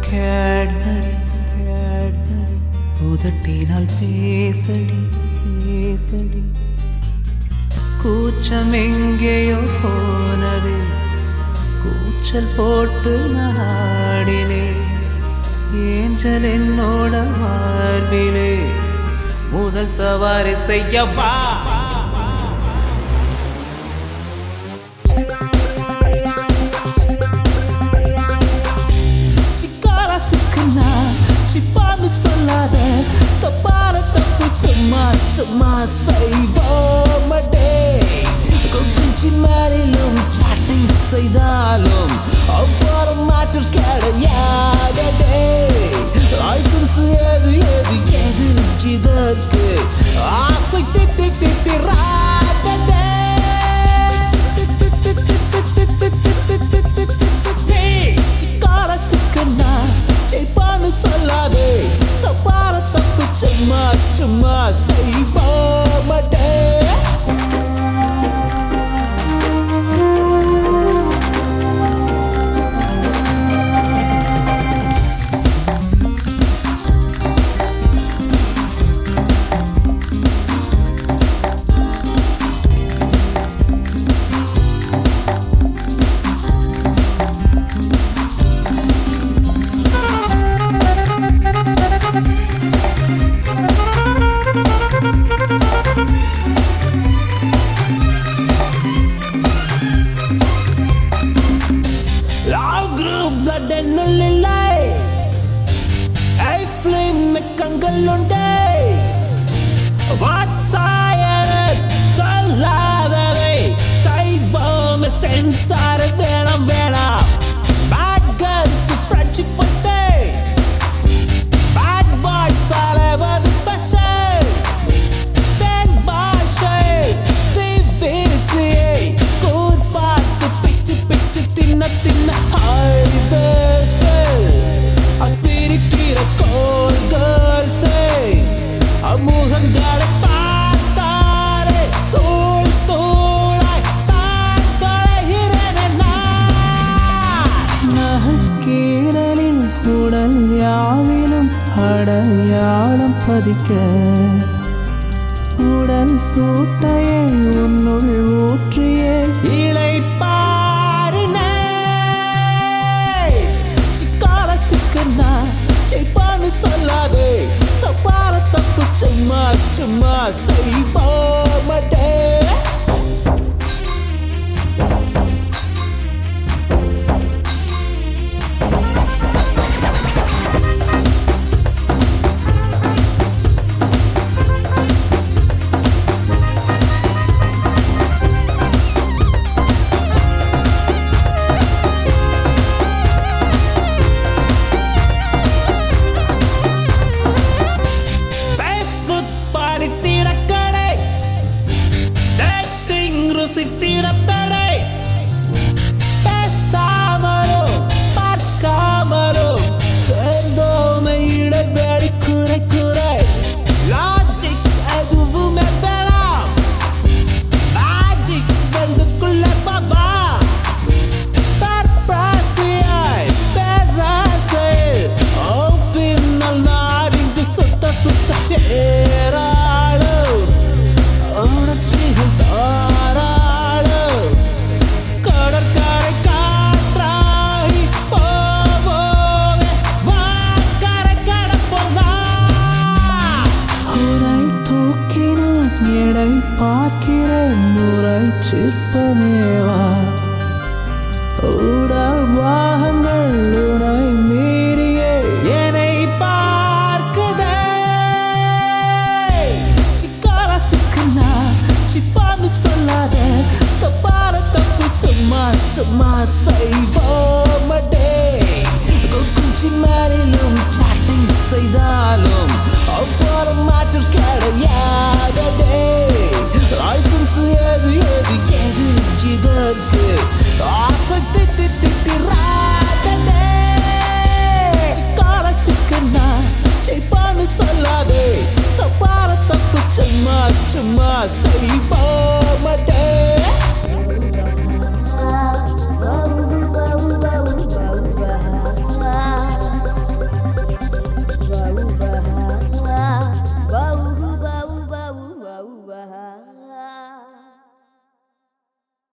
Cadbury Cadbury உதட்டினால் பேசடி பேசடி கூச்சம் எங்கேயோ போனது கூச்சல் போட்டு நாடிலே ஏஞ்சல் என்னோட மார்பிலே முதல் தவறு செய்யவா சிக்கார சிக்கனா சிப்பான்னு சொல்லாத தப்பான தப்பு சும்மா சும்மா செய்வோமடே கொஞ்சி மேலும் சாட்டிங் செய்தாலும் அவ்வாறு மாற்றம் கிடையாதடே லைசன்ஸ் ஏது ஏது ஏது இதற்கு ஆசை திட்டி திட்டிராதடே சிக்கார சிக்கனா செய்ப்பான்னு சொல்லாதே தப்பான தப்பு சும்மா சும்மா செய்வோமடே Love group blood என்னுள்ளில்லை ஐ ஃபிலிம் கங்களுண்டே வாட்சாயன சொல்லாததை சைவம் சென்சார வேணாம் வேணாம் பேட் கேர்ள்ஸ் ஃப்ரெண்ட்ஷிப் பத்தே பேட் பாய்ஸ் தலைவது பச்சை பெண் பாஷை சிவிசியை கூத் பார்த்து பிச்சு பிச்சு தின்ன தின்ன ஹைவேஸு அசிரிக்கிற கோல் கேர்ள்ஸை அமுகங்களை பார்த்தாலே தூள் தூளாய் தான் தொலைகிறேன் நான் கீரலில் உடல் யாவிலும் அடையாளம் பதிக்க உடல் சூட்டையை உன்னுள் ஊற்றிய இளைப்பாறினே சிக்கால சிக்கனா செய்ப்பான்னு சொல்லாதே தப்பான தப்பு சும்மா சும்மா செய்வோமடே Facebook படித்திடக்கடை டேட்டிங் ருசித்திடத்தடை பேசாமலும் பார்க்காமலும் சேர்ந்தோமை இடைவெளி குறை குறை லாஜிக் எதுவுமே வேணாம் மேஜிக் வெள்ளுக்குள்ள பாபா பர்பாசியாய் பேராசையில் ஓப்பின்னல் நாடிந்து சுத்த சுத்த ஏறாளும் உணர்ச்சிகள் தாராளும் கடற்கரை காற்றாகி போவோமே வா கரை கடப்போம் குறை தூக்கினான் எடை பார்க்கிறேன் நுரை சிற்பமேவா உடவாகங்கள் உனை மீறிய என்னை பார்க்குதே சிக்கார சிக்கனா சிப்பான்னு சொல்லாத தப்பான தப்பு சும்மா சும்மா செய்வோமடே குச்சி மேலும் சாட்டிங் செய்தாலும் அவ்வாறு மாற்றம் கிடையாதடே லைசன்ஸ் ஏது ஏது ஏது இதற்கு ஆசை திட்டி திட்டிராதடே சிக்கார சிக்கனா செய்ப்பான்னு சொல்லாதே தப்பான தப்பு சும்மா சும்மா செய்வோமடே